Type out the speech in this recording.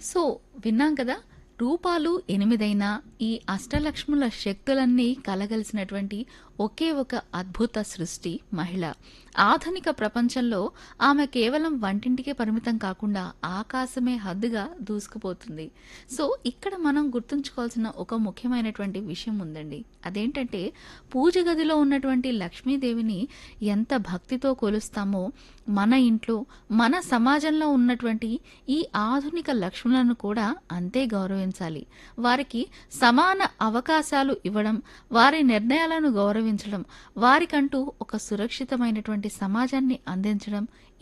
so విన్నాం కదా రూపాలు ఎనిమిదైనా ఈ అష్టలక్ష్ముల శక్తులన్నీ కలగలిసినటువంటి ఒకే ఒక అద్భుత సృష్టి మహిళ ఆధునిక ప్రపంచంలో ఆమె కేవలం వంటింటికే పరిమితం కాకుండా ఆకాశమే హద్దుగా దూసుకుపోతుంది సో ఇక్కడ మనం గుర్తుంచుకోవాల్సిన ఒక ముఖ్యమైనటువంటి విషయం ఉందండి అదేంటంటే పూజ గదిలో ఉన్నటువంటి లక్ష్మీదేవిని ఎంత భక్తితో కొలుస్తామో మన ఇంట్లో మన సమాజంలో ఉన్నటువంటి ఈ ఆధునిక లక్ష్ములను కూడా అంతే గౌరవించాలి వారికి సమాన అవకాశాలు ఇవ్వడం వారి నిర్ణయాలను గౌరవించడం వారికంటూ ఒక సురక్షితమైనటువంటి సమాజాన్ని అందించడం